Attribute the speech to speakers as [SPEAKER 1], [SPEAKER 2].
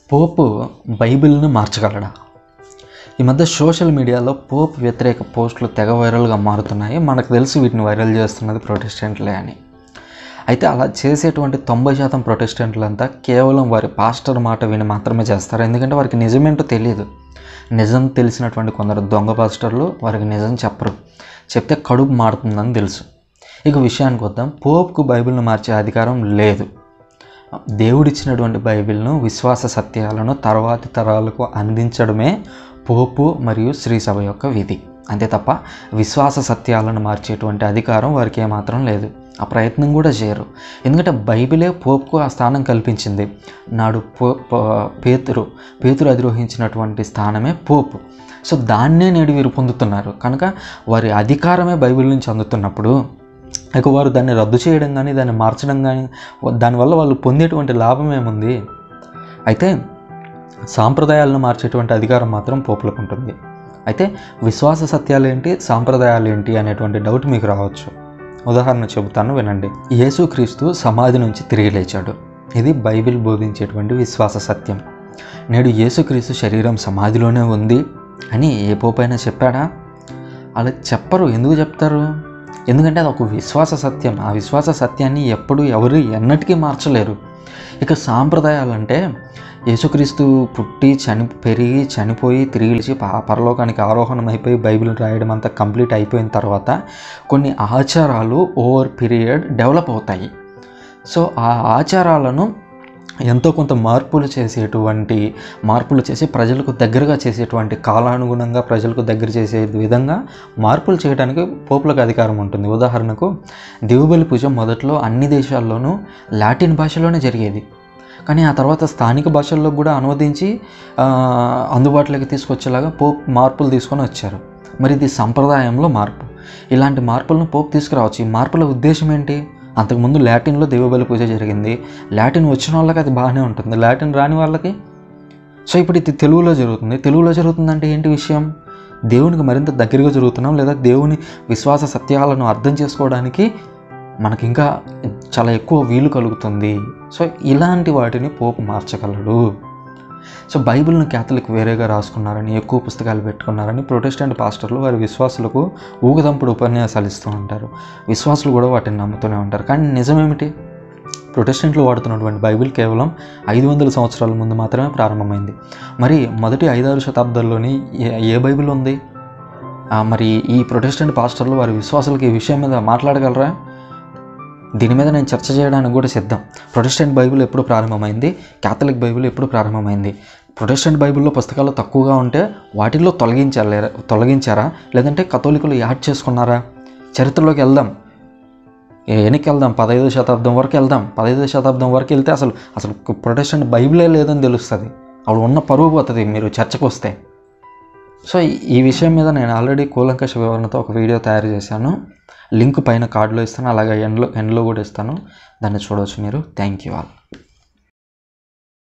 [SPEAKER 1] పోపు బైబిల్ని మార్చగలడా ఈ మధ్య సోషల్ మీడియాలో పోప్ వ్యతిరేక పోస్టులు తెగ వైరల్గా మారుతున్నాయి మనకు తెలిసి వీటిని వైరల్ చేస్తున్నది ప్రొటెస్టెంట్లే అని అయితే అలా చేసేటువంటి తొంభై శాతం ప్రొటెస్టెంట్లంతా కేవలం వారి పాస్టర్ మాట విని మాత్రమే చేస్తారు ఎందుకంటే వారికి నిజమేంటో తెలియదు నిజం తెలిసినటువంటి కొందరు దొంగ పాస్టర్లు వారికి నిజం చెప్పరు చెప్తే కడుపు మారుతుందని తెలుసు ఇక విషయానికి వద్దాం పోప్కు బైబిల్ను మార్చే అధికారం లేదు దేవుడిచ్చినటువంటి బైబిల్ను విశ్వాస సత్యాలను తర్వాతి తరాలకు అందించడమే పోపు మరియు శ్రీసభ యొక్క విధి అంతే తప్ప విశ్వాస సత్యాలను మార్చేటువంటి అధికారం వారికి ఏమాత్రం లేదు ఆ ప్రయత్నం కూడా చేయరు ఎందుకంటే బైబిలే పోపుకు ఆ స్థానం కల్పించింది నాడు పో పో- పేతురు పేతురు అధిరోహించినటువంటి స్థానమే పోపు సో దాన్నే నేడు వీరు పొందుతున్నారు కనుక వారి అధికారమే బైబిల్ నుంచి అందుతున్నప్పుడు ఇక వారు దాన్ని రద్దు చేయడం కానీ దాన్ని మార్చడం కానీ దానివల్ల వాళ్ళు పొందేటువంటి లాభం ఏముంది అయితే సాంప్రదాయాలను మార్చేటువంటి అధికారం మాత్రం పోపులకు ఉంటుంది అయితే విశ్వాస సత్యాలు ఏంటి సాంప్రదాయాలు ఏంటి అనేటువంటి డౌట్ మీకు రావచ్చు ఉదాహరణ చెబుతాను వినండి యేసుక్రీస్తు సమాధి నుంచి తిరిగి లేచాడు ఇది బైబిల్ బోధించేటువంటి విశ్వాస సత్యం నేడు యేసుక్రీస్తు శరీరం సమాధిలోనే ఉంది అని ఏ పోపైనా చెప్పాడా అలా చెప్పరు ఎందుకు చెప్తారు ఎందుకంటే అది ఒక విశ్వాస సత్యం ఆ విశ్వాస సత్యాన్ని ఎప్పుడు ఎవరు ఎన్నటికీ మార్చలేరు ఇక సాంప్రదాయాలు అంటే యేసుక్రీస్తు పుట్టి చని పెరిగి చనిపోయి తిరిగి లేచి ప- పరలోకానికి ఆరోహణం అయిపోయి బైబిల్ రాయడం అంతా కంప్లీట్ అయిపోయిన తర్వాత కొన్ని ఆచారాలు ఓవర్ పీరియడ్ డెవలప్ అవుతాయి సో ఆ ఆచారాలను ఎంతో కొంత మార్పులు చేసేటువంటి మార్పులు చేసి ప్రజలకు దగ్గరగా చేసేటువంటి కాలానుగుణంగా ప్రజలకు దగ్గర చేసే విధంగా మార్పులు చేయడానికి పోపులకు అధికారం ఉంటుంది ఉదాహరణకు దేవుబలి పూజ మొదట్లో అన్ని దేశాల్లోనూ లాటిన్ భాషలోనే జరిగేది కానీ ఆ తర్వాత స్థానిక భాషల్లో కూడా అనువదించి ఆ, అందుబాటులోకి తీసుకొచ్చేలాగా పోప్ మార్పులు తీసుకొని వచ్చారు మరి ఇది సంప్రదాయంలో మార్పు ఇలాంటి మార్పులను పోప్ తీసుకురావచ్చు ఈ మార్పుల ఉద్దేశం ఏంటి అంతకుముందు లాటిన్లో దేవబలి పూజ జరిగింది లాటిన్ వచ్చిన వాళ్ళకి అది బాగానే ఉంటుంది లాటిన్ రాని వాళ్ళకి సో ఇప్పుడు ఇది తెలుగులో జరుగుతుంది తెలుగులో జరుగుతుందంటే ఏంటి విషయం దేవునికి మరింత దగ్గరగా జరుగుతున్నాం లేదా దేవుని విశ్వాస సత్యాలను అర్థం చేసుకోవడానికి మనకి ఇంకా చాలా ఎక్కువ వీలు కలుగుతుంది సో ఇలాంటి వాటిని పోపు మార్చగలడు సో బైబిల్ను క్యాథలిక్ వేరేగా రాసుకున్నారని ఎక్కువ పుస్తకాలు పెట్టుకున్నారని ప్రొటెస్టెంట్ పాస్టర్లు వారి విశ్వాసులకు ఊగదంపుడు ఉపన్యాసాలు ఇస్తూ ఉంటారు విశ్వాసులు కూడా వాటిని నమ్ముతూనే ఉంటారు కానీ నిజమేమిటి ప్రొటెస్టెంట్లు వాడుతున్నటువంటి బైబిల్ కేవలం ఐదు వందల సంవత్సరాల ముందు మాత్రమే ప్రారంభమైంది మరి మొదటి ఐదారు శతాబ్దాల్లోని ఏ ఏ బైబిల్ ఉంది ఆ, మరి ఈ ప్రొటెస్టెంట్ పాస్టర్లు వారి విశ్వాసులకి ఈ విషయం మీద మాట్లాడగలరా దీని మీద నేను చర్చ చేయడానికి కూడా సిద్ధం ప్రొటెస్టెంట్ బైబిల్ ఎప్పుడు ప్రారంభమైంది క్యాథలిక్ బైబిల్ ఎప్పుడు ప్రారంభమైంది ప్రొటెస్టెంట్ బైబిల్లో పుస్తకాలు తక్కువగా ఉంటే వాటిల్లో తొలగించారా తొలగించారా లేదంటే కథోలికులు యాడ్ చేసుకున్నారా చరిత్రలోకి వెళ్దాం ఏ- వెనక్కి వెళ్దాం పదహైదో శతాబ్దం వరకు వెళ్దాం పదహైదో శతాబ్దం వరకు వెళ్తే అసలు అసలు ప్రొటెస్టెంట్ బైబిలే లేదని తెలుస్తుంది అప్పుడు ఉన్న పరువు పోతుంది మీరు చర్చకు వస్తే సో ఈ- ఈ విషయం మీద నేను ఆల్రెడీ కూలంకష వివరణతో ఒక వీడియో తయారు చేశాను లింక్ పైన కార్డులో ఇస్తాను అలాగే ఎండ్లో ఎండ్లో కూడా ఇస్తాను దాన్ని చూడవచ్చు మీరు థ్యాంక్ యూ ఆల్